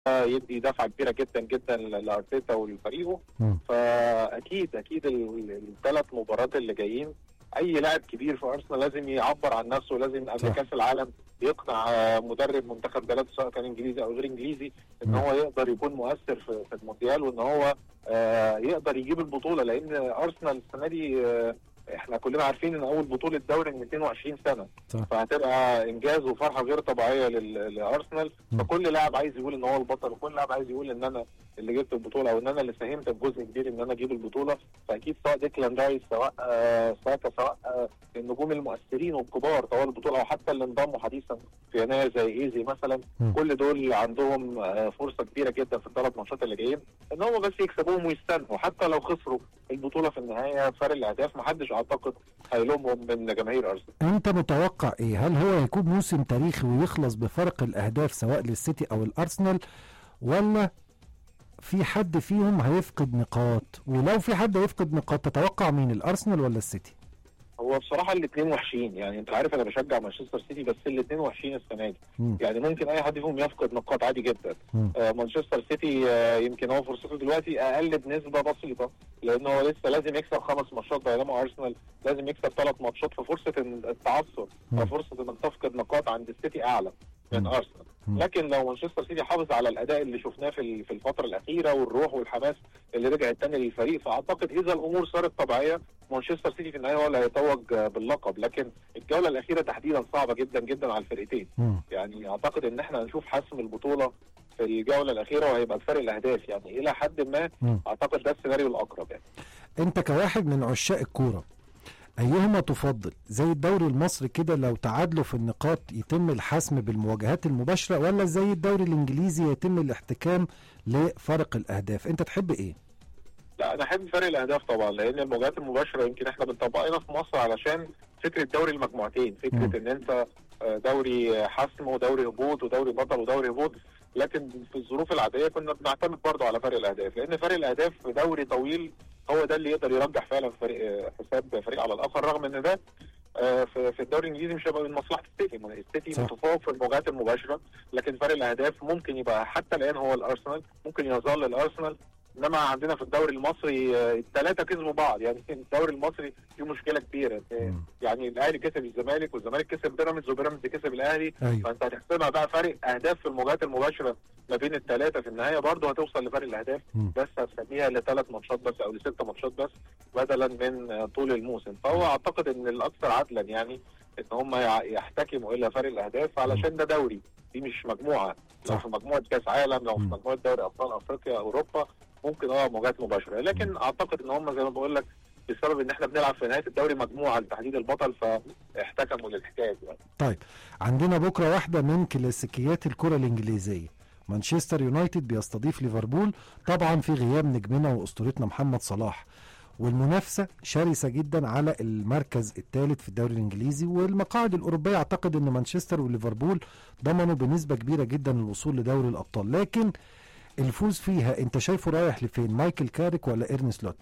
يدي دفعه كبيره جدا جدا لارتيتا ولفريقه مم. فاكيد اكيد الثلاث مباريات اللي جايين اي لاعب كبير في ارسنال لازم يعبر عن نفسه لازم قبل صح. كاس العالم يقنع آه، مدرب منتخب بلاده سواء كان انجليزي او غير انجليزي ان مم. هو يقدر يكون مؤثر في في المونديال وان هو آه، يقدر يجيب البطوله لان ارسنال السنه دي آه، احنا كلنا عارفين ان اول بطوله دوري من 22 سنه صح. فهتبقى انجاز وفرحه غير طبيعيه لل- لارسنال مم. فكل لاعب عايز يقول ان هو البطل وكل لاعب عايز يقول ان انا اللي جبت البطوله او ان انا اللي ساهمت بجزء كبير ان انا اجيب البطوله فاكيد سواء ديكلان رايس سواء آه ساكا سواء آه النجوم المؤثرين والكبار طوال البطوله او حتى اللي انضموا حديثا في يناير زي ايزي مثلا مم. كل دول عندهم آه فرصه كبيره جدا في الثلاث ماتشات اللي جايين ان هم بس يكسبوهم ويستنوا حتى لو خسروا البطوله في النهايه فرق الاهداف محدش اعتقد هيلومهم من جماهير ارسنال انت متوقع ايه هل هو هيكون موسم تاريخي ويخلص بفرق الاهداف سواء للسيتي او الارسنال ولا في حد فيهم هيفقد نقاط ولو في حد هيفقد نقاط تتوقع مين الارسنال ولا السيتي هو بصراحه الاثنين وحشين يعني انت عارف انا بشجع مانشستر سيتي بس الاثنين وحشين السنه دي مم. يعني ممكن اي حد فيهم يفقد نقاط عادي جدا مم. آه مانشستر سيتي آه يمكن هو فرصته دلوقتي اقل بنسبه بسيطه لان هو لسه لازم يكسب خمس ماتشات بينما ارسنال لازم يكسب ثلاث ماتشات ففرصه إن التعثر مم. وفرصه انك تفقد نقاط عند السيتي اعلى من مم. ارسنال مم. لكن لو مانشستر سيتي حافظ على الاداء اللي شفناه في ال- في الفتره الاخيره والروح والحماس اللي رجعت تاني للفريق فاعتقد اذا الامور صارت طبيعيه مانشستر سيتي في النهايه هو اللي هيتوج آه، باللقب لكن الجوله الاخيره تحديدا صعبه جدا جدا على الفرقتين مم. يعني اعتقد ان احنا هنشوف حسم البطوله في الجوله الاخيره وهيبقى بفرق الاهداف يعني الى حد ما مم. اعتقد ده السيناريو الاقرب يعني انت كواحد من عشاق الكوره ايهما تفضل زي الدوري المصري كده لو تعادلوا في النقاط يتم الحسم بالمواجهات المباشره ولا زي الدوري الانجليزي يتم الاحتكام لفرق الاهداف انت تحب ايه لا انا احب فرق الاهداف طبعا لان المواجهات المباشره يمكن احنا بنطبقها هنا في مصر علشان فكره دوري المجموعتين مم. فكره ان انت آه، دوري حسم ودوري هبوط ودوري بطل ودوري هبوط لكن في الظروف العاديه كنا بنعتمد برضه على فرق الاهداف لان فرق الاهداف في دوري طويل هو ده اللي يقدر يرجح فعلا فريق آه، حساب فريق على الاخر رغم ان ده آه، في في الدوري الانجليزي مش هيبقى من مصلحه السيتي ما السيتي صح. متفوق في المواجهات المباشره لكن فرق الاهداف ممكن يبقى حتى الان هو الارسنال ممكن يظل الارسنال انما عندنا في الدوري المصري آه، الثلاثه كسبوا بعض يعني الدوري المصري فيه مشكله كبيره آه، مم. يعني الاهلي كسب الزمالك والزمالك كسب بيراميدز وبيراميدز كسب الاهلي ايوه فانت هتحسبها بقى فرق اهداف في المواجهات المباشره ما بين الثلاثه في النهايه برضه هتوصل لفرق الاهداف مم. بس هتسميها لثلاث ماتشات بس او لست ماتشات بس بدلا من آه، طول الموسم فهو اعتقد ان الاكثر عدلا يعني ان هم يع- يحتكموا الى فرق الاهداف علشان ده دوري دي مش مجموعه لو صح. في مجموعه كاس عالم لو في مم. مجموعه دوري ابطال افريقيا اوروبا ممكن اه مواجهات مباشره لكن اعتقد ان هم زي ما بقول لك بسبب ان احنا بنلعب في نهايه الدوري مجموعه لتحديد البطل فاحتكموا للحكايه دي يعني. عندنا بكره واحده من كلاسيكيات الكره الانجليزيه مانشستر يونايتد بيستضيف ليفربول طبعا في غياب نجمنا واسطورتنا محمد صلاح والمنافسه شرسه جدا على المركز الثالث في الدوري الانجليزي والمقاعد الاوروبيه اعتقد ان مانشستر وليفربول ضمنوا بنسبه كبيره جدا الوصول لدوري الابطال لكن الفوز فيها انت شايفه رايح لفين مايكل كاريك ولا ايرن سلوت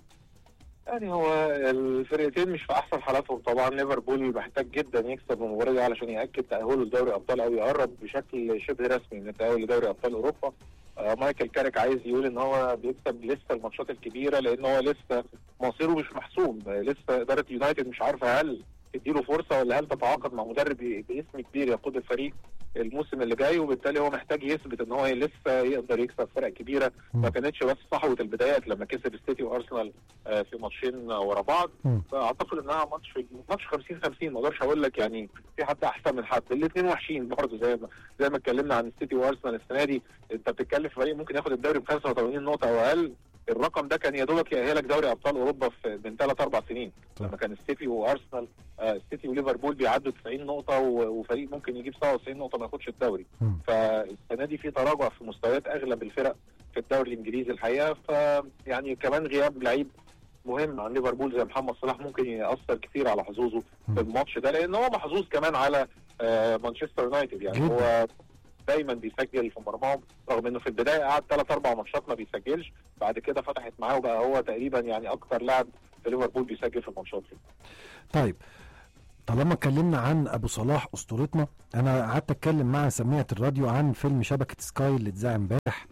يعني هو الفرقتين مش في احسن حالاتهم طبعا ليفربول محتاج جدا يكسب المباراه دي علشان ياكد تاهله لدوري ابطال او يقرب بشكل شبه رسمي من التاهل لدوري ابطال اوروبا آه مايكل كاريك عايز يقول ان هو بيكسب لسه الماتشات الكبيره لان هو لسه مصيره مش محسوم آه، لسه اداره يونايتد مش عارفه هل تديله فرصه ولا هل تتعاقد مع مدرب باسم كبير يقود الفريق الموسم اللي جاي وبالتالي هو محتاج يثبت ان هو لسه يقدر يكسب فرق كبيره ما كانتش بس صحوه البدايات لما كسب السيتي وارسنال آه، في ماتشين آه، ورا بعض مم. فاعتقد انها ماتش ماتش 50 50 ما اقدرش اقول لك يعني في حد احسن من حد الاثنين وحشين برضه زي ما زي ما اتكلمنا عن السيتي وارسنال السنه دي انت بتتكلم في فريق ممكن ياخد الدوري ب 85 نقطه او اقل الرقم ده كان يا دوبك يأهلك دوري ابطال اوروبا في من ثلاث اربع سنين صح. لما كان السيتي وارسنال آه، السيتي وليفربول بيعدوا 90 نقطه و- وفريق ممكن يجيب 97 نقطه ما ياخدش الدوري مم. فالسنه دي في تراجع في مستويات اغلب الفرق في الدوري الانجليزي الحقيقه فيعني كمان غياب لعيب مهم عن ليفربول زي محمد صلاح ممكن ياثر كتير على حظوظه مم. في الماتش ده لان هو محظوظ كمان على آه، مانشستر يونايتد يعني جداً. هو دايما بيسجل في مرماهم رغم انه في البدايه قعد ثلاث اربع ماتشات ما بيسجلش بعد كده فتحت معاه وبقى هو تقريبا يعني اكتر لاعب في ليفربول بيسجل في الماتشات دي. طيب طالما اتكلمنا عن ابو صلاح اسطورتنا انا قعدت اتكلم مع سميعه الراديو عن فيلم شبكه سكاي اللي اتذاع امبارح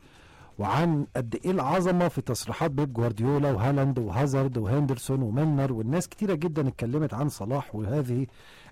وعن قد ايه العظمه في تصريحات بيب جوارديولا وهالاند وهازارد وهندرسون ومنر والناس كتيره جدا اتكلمت عن صلاح وهذه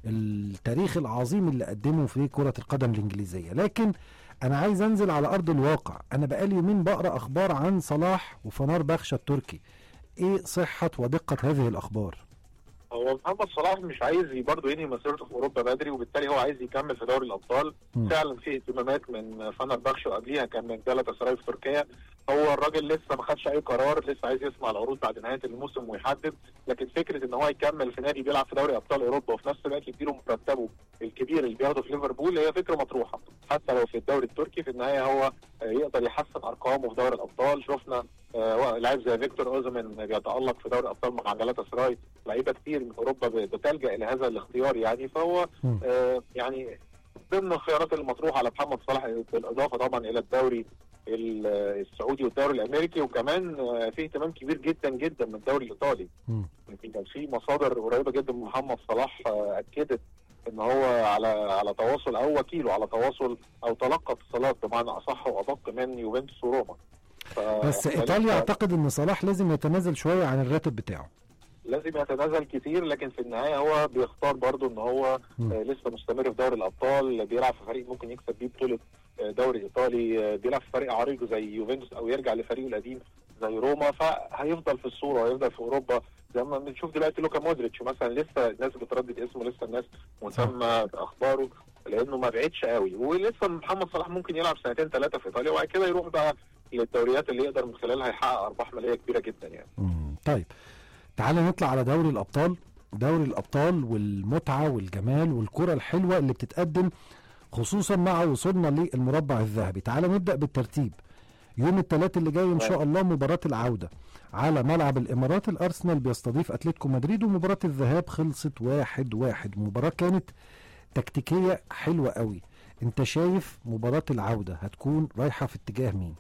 التاريخ العظيم اللي قدمه في كره القدم الانجليزيه لكن انا عايز انزل على ارض الواقع انا بقالي يومين بقرا اخبار عن صلاح وفنار بخشة التركي ايه صحه ودقه هذه الاخبار هو محمد صلاح مش عايز برضه ينهي مسيرته في اوروبا بدري وبالتالي هو عايز يكمل في دوري الابطال مم. فعلا في اهتمامات من فنر بخش وقبليها كان من جالاتا سراي في تركيا هو الراجل لسه ما خدش اي قرار لسه عايز يسمع العروض بعد نهايه الموسم ويحدد لكن فكره ان هو يكمل في نادي بيلعب في دوري ابطال اوروبا وفي نفس الوقت يديله مرتبه الكبير اللي بياخده في ليفربول هي فكره مطروحه حتى لو في الدوري التركي في النهايه هو آه، يقدر يحسن ارقامه في دوري الابطال شفنا آه، لاعب زي فيكتور اوزمن بيتالق في دوري الابطال مع جالاتا سراي لعيبه كتير من اوروبا بتلجا الى هذا الاختيار يعني فهو مم. آه، يعني ضمن الخيارات المطروحه على محمد صلاح بالاضافه طبعا الى الدوري ال- السعودي والدوري الامريكي وكمان آه، في اهتمام كبير جدا جدا من الدوري الايطالي مم. يمكن كان في مصادر قريبه جدا من محمد صلاح آه، اكدت ان هو على على تواصل او وكيله على تواصل او تلقى اتصالات بمعنى اصح وادق من يوفنتوس وروما ف- بس فلسه- ايطاليا اعتقد ان صلاح لازم يتنازل شويه عن الراتب بتاعه لازم يتنازل كتير لكن في النهايه هو بيختار برضه ان هو مم. آه، لسه مستمر في دوري الابطال بيلعب في فريق ممكن يكسب بيه بطوله آه، دوري ايطالي آه، بيلعب في فريق عريق زي يوفنتوس او يرجع لفريقه القديم زي روما فهيفضل في الصوره وهيفضل في اوروبا زي ما بنشوف دلوقتي لوكا مودريتش مثلا لسه الناس بتردد اسمه لسه الناس مهتمه باخباره لانه ما بعدش قوي ولسه محمد صلاح ممكن يلعب سنتين ثلاثه في ايطاليا وبعد كده يروح بقى للدوريات اللي يقدر من خلالها يحقق ارباح ماليه كبيره جدا يعني مم. طيب تعال نطلع على دوري الابطال دوري الابطال والمتعه والجمال والكره الحلوه اللي بتتقدم خصوصا مع وصولنا للمربع الذهبي تعال نبدا بالترتيب يوم الثلاث اللي جاي ان شاء الله مباراه العوده على ملعب الامارات الارسنال بيستضيف اتلتيكو مدريد ومباراه الذهاب خلصت واحد واحد مباراه كانت تكتيكيه حلوه قوي انت شايف مباراه العوده هتكون رايحه في اتجاه مين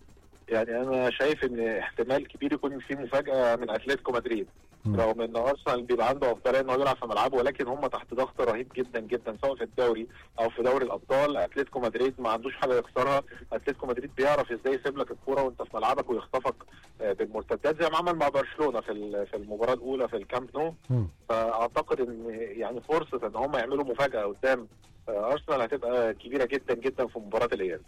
يعني انا شايف ان احتمال كبير يكون في مفاجاه من اتلتيكو مدريد مم. رغم ان ارسنال بيبقى عنده افضليه ان هو يلعب في ملعبه ولكن هم تحت ضغط رهيب جدا جدا سواء في الدوري او في دوري الابطال اتلتيكو مدريد ما عندوش حاجه يخسرها اتلتيكو مدريد بيعرف ازاي يسيب لك الكوره وانت في ملعبك ويخطفك آه، بالمرتدات زي ما عمل مع برشلونه في ال- في المباراه الاولى في الكامب نو مم. فاعتقد ان يعني فرصه ان هم يعملوا مفاجاه قدام آه، ارسنال هتبقى كبيره جدا جدا في مباراه الاياب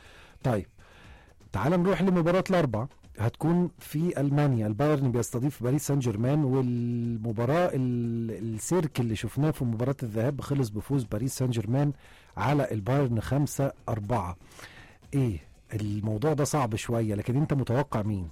طيب تعال نروح لمباراة الأربع هتكون في ألمانيا البايرن بيستضيف باريس سان جيرمان والمباراة ال- السيرك اللي شفناه في مباراة الذهاب خلص بفوز باريس سان جيرمان على البايرن خمسة أربعة إيه الموضوع ده صعب شوية لكن أنت متوقع مين؟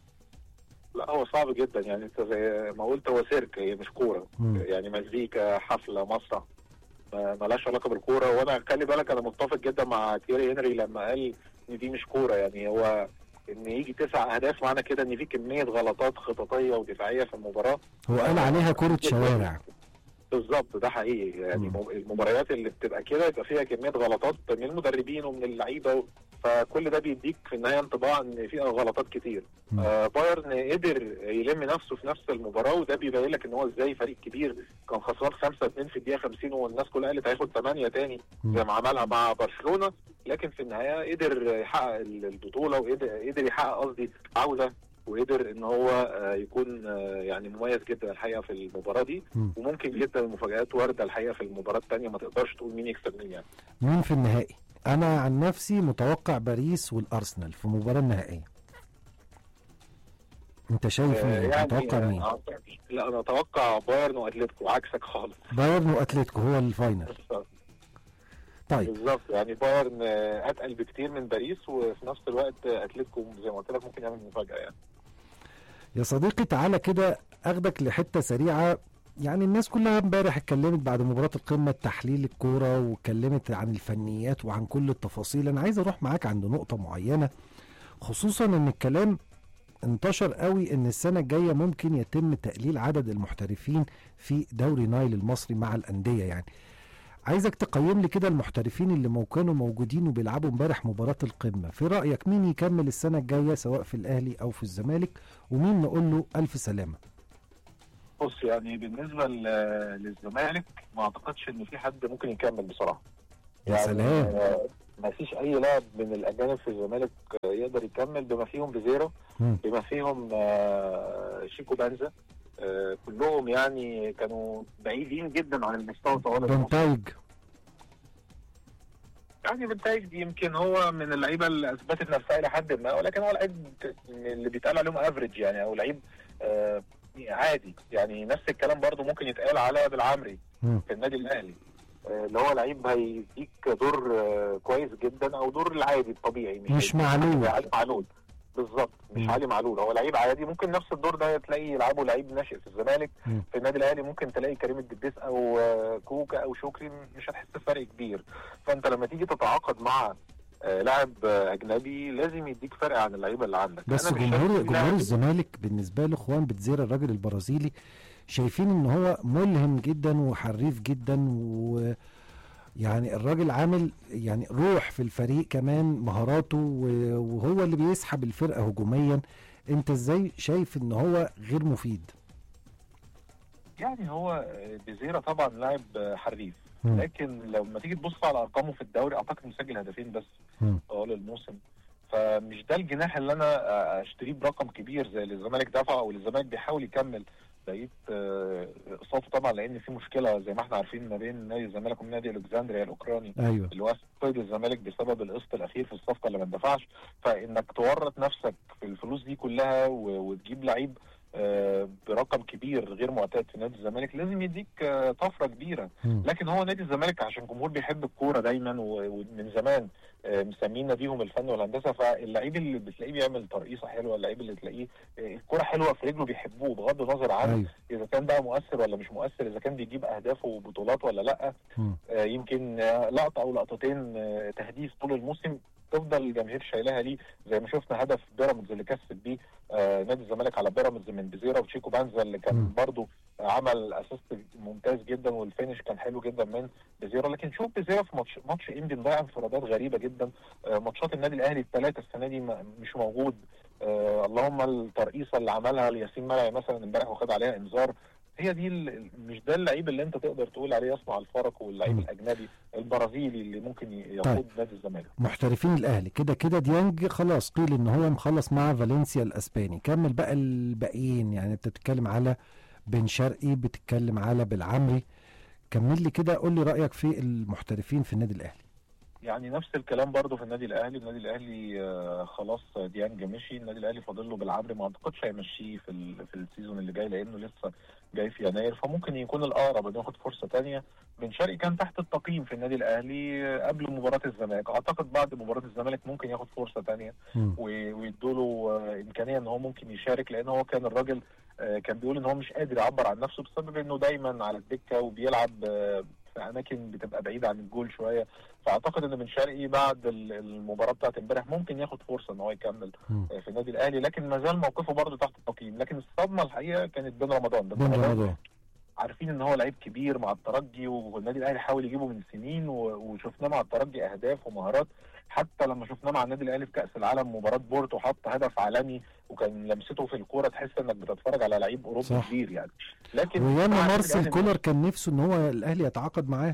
لا هو صعب جدا يعني انت زي ما قلت هو سيرك هي مش كوره مم. يعني مزيكا حفله مسرح ما- ملهاش علاقه بالكوره وانا خلي بالك انا متفق جدا مع تيري هنري لما قال ان دي مش كوره يعني هو ان يجي تسع اهداف معنى كده ان في كميه غلطات خططيه ودفاعيه في المباراه هو قال عليها كرة شوارع بالظبط ده حقيقي يعني مم. مم. المباريات اللي بتبقى كده يبقى فيها كميه غلطات من المدربين ومن اللعيبه و... فكل ده بيديك في النهايه انطباع ان فيها غلطات كتير مم. آه بايرن قدر يلم نفسه في نفس المباراه وده بيبين لك ان هو ازاي فريق كبير كان خسران 5 2 في الدقيقه 50 والناس كلها قالت هياخد 8 تاني مم. زي ما عملها مع برشلونه لكن في النهايه قدر يحقق البطوله وقدر قدر يحقق قصدي عوده وقدر ان هو آه، يكون آه، يعني مميز جدا الحقيقه في المباراه دي مم. وممكن جدا المفاجآت وارده الحقيقه في المباراه الثانيه ما تقدرش تقول مين يكسب مين يعني مين في النهائي؟ أنا عن نفسي متوقع باريس والأرسنال في المباراة النهائية أنت شايف مين؟ أنت متوقع مين؟ آه، لا انا اتوقع بايرن واتلتيكو عكسك خالص بايرن وأتلتيكو هو الفاينل طيب بالظبط يعني بايرن آه، اتقل بكتير من باريس وفي نفس الوقت آه، اتلتيكو زي ما قلت لك ممكن يعمل مفاجاه يعني يا صديقي تعالى كده اخدك لحته سريعه يعني الناس كلها امبارح اتكلمت بعد مباراه القمه تحليل الكوره واتكلمت عن الفنيات وعن كل التفاصيل انا عايز اروح معاك عند نقطه معينه خصوصا ان الكلام انتشر قوي ان السنه الجايه ممكن يتم تقليل عدد المحترفين في دوري نايل المصري مع الانديه يعني عايزك تقيم لي كده المحترفين اللي مو كانوا موجودين وبيلعبوا امبارح مباراه القمه في رايك مين يكمل السنه الجايه سواء في الاهلي او في الزمالك ومين نقول له الف سلامه بص يعني بالنسبه ل- للزمالك ما اعتقدش ان في حد ممكن يكمل بصراحه يا سلام آه، ما فيش اي لاعب من الاجانب في الزمالك آه، يقدر يكمل بما فيهم بزيرو مم. بما فيهم آه، شيكو بانزا آه، كلهم يعني كانوا بعيدين جدا عن المستوى طوال الموسم. بنتايج يعني بالتالي يمكن هو من اللعيبه اللي اثبتت نفسها الى حد ما ولكن هو لعيب من اللي بيتقال عليهم افريج يعني او لعيب آه، عادي يعني نفس الكلام برضو ممكن يتقال على بالعمري مم. في النادي الاهلي آه، اللي هو لعيب هيديك دور آه، كويس جدا او دور العادي الطبيعي مش هيديك معلول. علي معلول بالظبط مش مم. علي معلول هو لعيب عادي ممكن نفس الدور ده تلاقي يلعبه لعيب ناشئ في الزمالك مم. في النادي الاهلي ممكن تلاقي كريم الدبيس او آه، كوكا او شكري مش هتحس بفرق كبير فانت لما تيجي تتعاقد مع آه، لاعب آه، اجنبي لازم يديك فرق عن اللعيبه اللي عندك بس أنا مش شايف جمهور في جمهور لاعب- الزمالك بالنسبه له خوان بتزيرا الراجل البرازيلي شايفين ان هو ملهم جدا وحريف جدا و يعني الراجل عامل يعني روح في الفريق كمان مهاراته و- وهو اللي بيسحب الفرقه هجوميا انت ازاي شايف ان هو غير مفيد يعني هو آه، بيزيرا طبعا لاعب آه، حريف مم. لكن لما تيجي تبص على ارقامه في الدوري اعتقد مسجل هدفين بس مم. طوال الموسم فمش ده الجناح اللي انا آه، اشتريه برقم كبير زي اللي الزمالك دفعه او اللي الزمالك بيحاول يكمل بقيت آه، اقساطه طبعا لان في مشكله زي ما احنا عارفين ما بين نادي الزمالك ونادي الكسندريا الاوكراني ايوه اللي هو قيد الزمالك بسبب القسط الاخير في الصفقه اللي ما اندفعش فانك تورط نفسك في الفلوس دي كلها و- وتجيب لعيب آه، برقم كبير غير معتاد في نادي الزمالك لازم يديك آه، طفره كبيره مم. لكن هو نادي الزمالك عشان جمهور بيحب الكوره دايما و- ومن زمان آه، مسمين ناديهم الفن والهندسه فاللعيب اللي بتلاقيه بيعمل ترقيصه حلوه اللعيب اللي تلاقيه آه، الكوره حلوه في رجله بيحبوه بغض النظر عن ايوه اذا كان بقى مؤثر ولا مش مؤثر اذا كان بيجيب اهداف وبطولات ولا لا مم. آه، يمكن آه، لقطه او لقطتين آه، تهديف طول الموسم تفضل الجماهير شايلها ليه زي ما شفنا هدف بيراميدز اللي كسب بيه آه، نادي الزمالك على بيراميدز من بزيرا وتشيكو بانزا اللي كان مم. برضه عمل اسيست ممتاز جدا والفينش كان حلو جدا من بزيرا لكن شوف بزيرا في ماتش ماتش انبي مضيع انفرادات غريبه جدا آه، ماتشات النادي الاهلي الثلاثه السنه دي ما- مش موجود آه، اللهم الترقيصه اللي عملها لياسين منعي مثلا امبارح وخد عليها انذار هي دي ال- مش ده اللعيب اللي انت تقدر تقول عليه يصنع الفرق واللعيب مم. الاجنبي البرازيلي اللي ممكن ي- يقود طيب. نادي الزمالك محترفين الاهلي كده كده ديانج خلاص قيل ان هو مخلص مع فالنسيا الاسباني كمل بقى الباقيين يعني انت بتتكلم على بن شرقي بتتكلم على بالعمري كمل لي كده قول لي رايك في المحترفين في النادي الاهلي يعني نفس الكلام برضه في النادي الاهلي النادي الاهلي آه، خلاص ديانج مشي النادي الاهلي فاضل له بالعمري ما اعتقدش هيمشيه في ال- في السيزون اللي جاي لانه لسه جاي في يناير فممكن يكون الاقرب انه ياخد فرصه تانية بن شرقي كان تحت التقييم في النادي الاهلي آه، قبل مباراه الزمالك اعتقد بعد مباراه الزمالك ممكن ياخد فرصه تانية مم. ويدوا له امكانيه ان هو ممكن يشارك لان هو كان الراجل آه، كان بيقول ان هو مش قادر يعبر عن نفسه بسبب انه دايما على الدكه وبيلعب آه، في اماكن بتبقى بعيده عن الجول شويه فاعتقد ان بن شرقي بعد ال- المباراه بتاعت امبارح ممكن ياخد فرصه ان هو يكمل مم. آه، في النادي الاهلي لكن ما زال موقفه برضه تحت التقييم لكن الصدمه الحقيقه كانت بين رمضان بن بن رمضان عارفين ان هو لعيب كبير مع الترجي والنادي الاهلي حاول يجيبه من سنين و- وشفناه مع الترجي اهداف ومهارات حتى لما شفناه مع النادي الاهلي في كاس العالم مباراه بورتو حط هدف عالمي وكان لمسته في الكوره تحس انك بتتفرج على لعيب اوروبي صح. كبير يعني لكن وياما مع النادي مارسيل الأهلي- كولر كان نفسه ان هو الاهلي يتعاقد معاه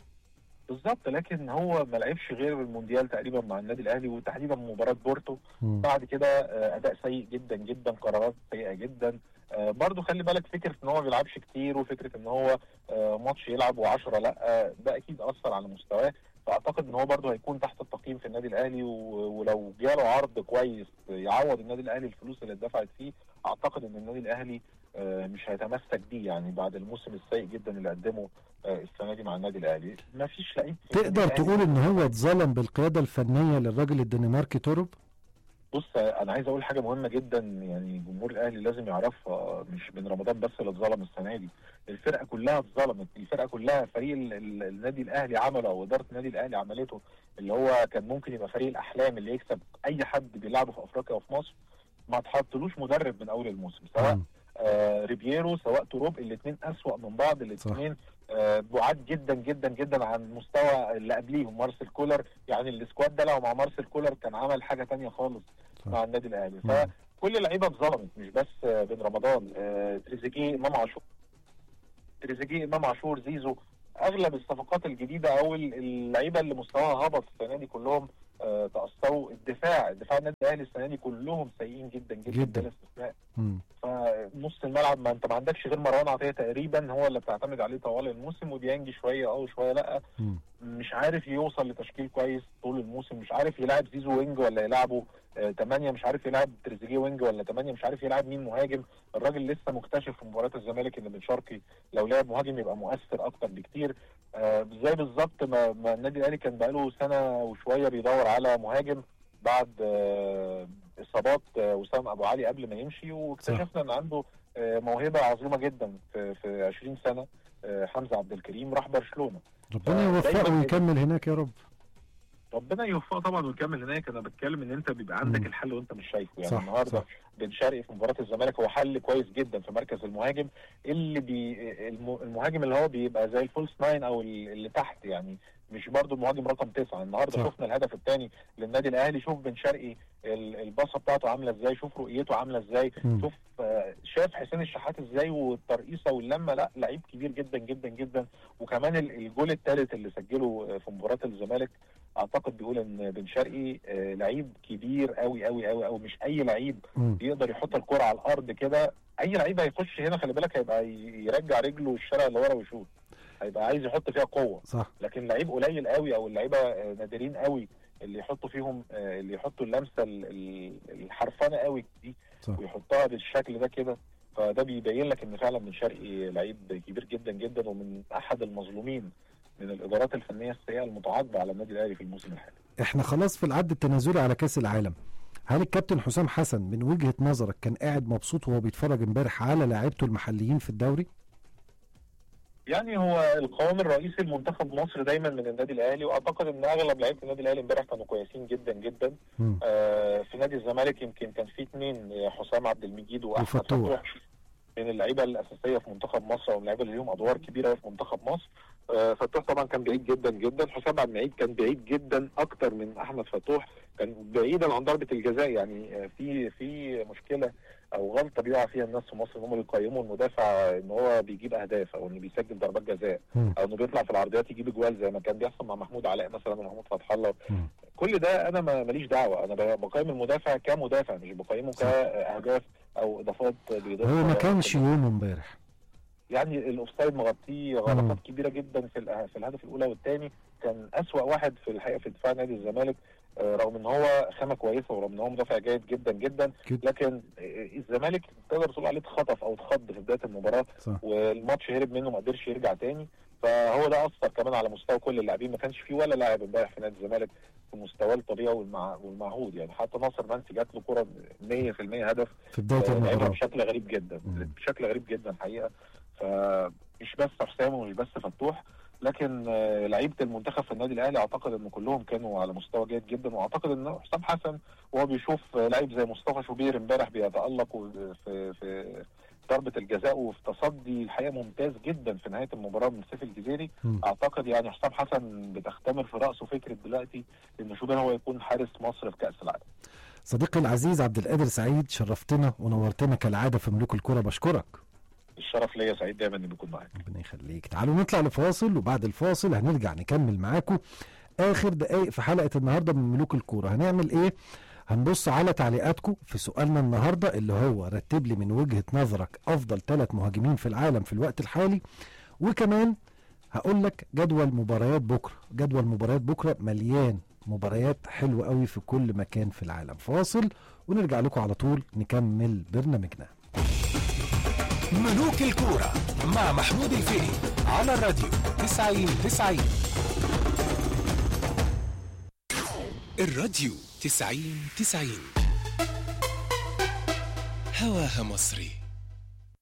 بالظبط لكن هو ما لعبش غير المونديال تقريبا مع النادي الاهلي وتحديدا مباراه بورتو مم. بعد كده آه، اداء سيء جدا جدا قرارات سيئه جدا آه، برضو خلي بالك فكره ان هو ما بيلعبش كتير وفكره ان هو آه، ماتش يلعب و10 لا آه، ده اكيد اثر على مستواه فاعتقد ان هو برضو هيكون تحت التقييم في النادي الاهلي و- ولو جاله عرض كويس يعوض النادي الاهلي الفلوس اللي اتدفعت فيه اعتقد ان النادي الاهلي آه، مش هيتمسك بيه يعني بعد الموسم السيء جدا اللي قدمه آه، السنه دي مع النادي الاهلي ما فيش لعيب في النادي تقدر الأهلي تقول ان هو اتظلم بالقياده الفنيه للراجل الدنماركي توروب بص انا عايز اقول حاجه مهمه جدا يعني جمهور الاهلي لازم يعرفها مش بن رمضان بس اللي اتظلم السنه دي الفرقه كلها اتظلمت الفرقه كلها فريق ال- ال- النادي الاهلي عمله او اداره النادي الاهلي عملته اللي هو كان ممكن يبقى فريق الاحلام اللي يكسب اي حد بيلعبه في افريقيا وفي مصر ما تحطلوش مدرب من اول الموسم سواء مم. آه ريبيرو سواء توروب الاثنين اسوأ من بعض الاثنين آه بعاد جدا جدا جدا عن مستوى اللي قبليهم مارسيل كولر يعني السكواد ده لو مع مارسيل كولر كان عمل حاجه تانية خالص صح. مع النادي الاهلي مم. كل اللعيبه اتظلمت مش بس آه، بن رمضان آه، تريزيجيه امام عاشور تريزيجيه امام عاشور زيزو اغلب الصفقات الجديده او ال- اللعيبه اللي مستواها هبط السنه دي كلهم آه، تاثروا الدفاع دفاع النادي الاهلي السنه دي كلهم سيئين جدا جدا جدا. بلا استثناء مم. فنص الملعب ما انت ما عندكش غير مروان عطيه تقريبا هو اللي بتعتمد عليه طوال الموسم وديانج شويه اه وشويه لا مم. مش عارف يوصل لتشكيل كويس طول الموسم مش عارف يلعب زيزو وينج ولا يلعبه آه 8 مش عارف يلعب تريزيجيه وينج ولا 8 مش عارف يلعب مين مهاجم الراجل لسه مكتشف في مباراه الزمالك ان بن شرقي لو لعب مهاجم يبقى مؤثر اكتر بكتير آه زي بالظبط ما, ما النادي الاهلي كان بقاله سنه وشويه بيدور على مهاجم بعد آه اصابات آه وسام ابو علي قبل ما يمشي واكتشفنا ان عنده آه موهبه عظيمه جدا في في 20 سنه آه حمزه عبد الكريم راح برشلونه ربنا آه، يوفقه دايماً ويكمل هناك يا رب ربنا يوفقه طبعا ويكمل هناك انا بتكلم ان انت بيبقى عندك مم. الحل وانت مش شايفه يعني صح النهارده صح بن شرقي في مباراه الزمالك هو حل كويس جدا في مركز المهاجم اللي بي الم- المهاجم اللي هو بيبقى زي الفولس ناين او ال- اللي تحت يعني مش برضه المهاجم رقم تسعه النهارده صح. شفنا الهدف الثاني للنادي الاهلي شوف بن شرقي ال- الباصه بتاعته عامله ازاي شوف رؤيته عامله ازاي مم. شوف آه، شاف حسين الشحات ازاي والترقيصه واللمه لا لعيب كبير جدا جدا جدا وكمان ال- الجول الثالث اللي سجله آه، في مباراه الزمالك اعتقد بيقول ان بن شرقي آه، لعيب كبير قوي قوي قوي قوي مش اي لعيب مم. يقدر يحط الكرة على الارض كده اي لعيب هيخش هنا خلي بالك هيبقى ي- يرجع رجله الشارع اللي ورا ويشوط هيبقى عايز يحط فيها قوه صح لكن لعيب قليل قوي او اللعيبه آه، نادرين قوي اللي يحطوا فيهم آه، اللي يحطوا اللمسه ال- ال- الحرفانه قوي دي صح ويحطها بالشكل ده كده فده بيبين لك ان فعلا بن شرقي لعيب كبير جدا جدا ومن احد المظلومين من الادارات الفنيه السيئه المتعاقبه على النادي الاهلي في الموسم الحالي احنا خلاص في العد التنازلي على كاس العالم هل الكابتن حسام حسن من وجهة نظرك كان قاعد مبسوط وهو بيتفرج امبارح على لاعيبته المحليين في الدوري؟ يعني هو القوام الرئيسي لمنتخب مصر دايما من النادي الاهلي واعتقد ان اغلب لعيبه النادي الاهلي امبارح كانوا كويسين جدا جدا مم. آه في نادي الزمالك يمكن كان في اثنين حسام عبد المجيد واحمد وفتوح. فتوح من اللعيبه الاساسيه في منتخب مصر او اللعيبه اللي ليهم ادوار كبيره في منتخب مصر آه فتوح طبعا كان بعيد جدا جدا حسام عبد المجيد كان بعيد جدا اكتر من احمد فتوح كان بعيدا عن ضربه الجزاء يعني آه في في مشكله او غلطه بيقع فيها الناس في مصر ان هم بيقيموا المدافع ان هو بيجيب اهداف او انه بيسجل ضربات جزاء مم. او انه بيطلع في العرضيات يجيب جوال زي ما كان بيحصل مع محمود علاء مثلا ومحمود فتح الله مم. كل ده انا ما- ماليش دعوه انا ب- بقيم المدافع كمدافع مش بقيمه صح. كاهداف او اضافات بيضيفها هو ما كانش يومه امبارح يعني الاوفسايد مغطيه مم. غلطات كبيره جدا في الأه- في الهدف الاولى والثاني كان اسوا واحد في الحقيقه في دفاع نادي الزمالك آه، رغم ان هو خامه كويسه ورغم ان هو مدافع جيد جدا جدا كده. لكن آه، الزمالك تقدر تقول عليه اتخطف او اتخض في بدايه المباراه صح والماتش هرب منه ما قدرش يرجع تاني فهو ده اثر كمان على مستوى كل اللاعبين ما كانش في ولا لاعب امبارح في نادي الزمالك في مستواه الطبيعي والمع... والمعهود يعني حتى ناصر منسي جات له كره 100% هدف في بداية آه، لعبها المباراة بشكل غريب جدا مم. بشكل غريب جدا الحقيقه فمش بس حسام ومش بس فتوح لكن آه، لعيبه المنتخب في النادي الاهلي اعتقد ان كلهم كانوا على مستوى جيد جدا واعتقد ان حسام حسن وهو بيشوف آه، لعيب زي مصطفى شوبير امبارح بيتالق و- في في ضربه الجزاء وفي تصدي الحقيقه ممتاز جدا في نهايه المباراه من سيف الجزيري مم. اعتقد يعني حسام حسن بتختمر في راسه فكره دلوقتي ان شوبير هو يكون حارس مصر في كاس العالم صديقي العزيز عبد القادر سعيد شرفتنا ونورتنا كالعادة في ملوك الكرة بشكرك الشرف ليا سعيد دايما اني بكون معاك ربنا يخليك تعالوا نطلع لفاصل وبعد الفاصل هنرجع نكمل معاكم اخر دقايق في حلقه النهارده من ملوك الكوره هنعمل ايه هنبص على تعليقاتكم في سؤالنا النهارده اللي هو رتب لي من وجهه نظرك افضل ثلاث مهاجمين في العالم في الوقت الحالي وكمان هقول لك جدول مباريات بكره جدول مباريات بكره مليان مباريات حلوه قوي في كل مكان في العالم فاصل ونرجع لكم على طول نكمل برنامجنا ملوك الكورة مع محمود الفقي على الراديو 90 90 الراديو 90 90 هواها مصري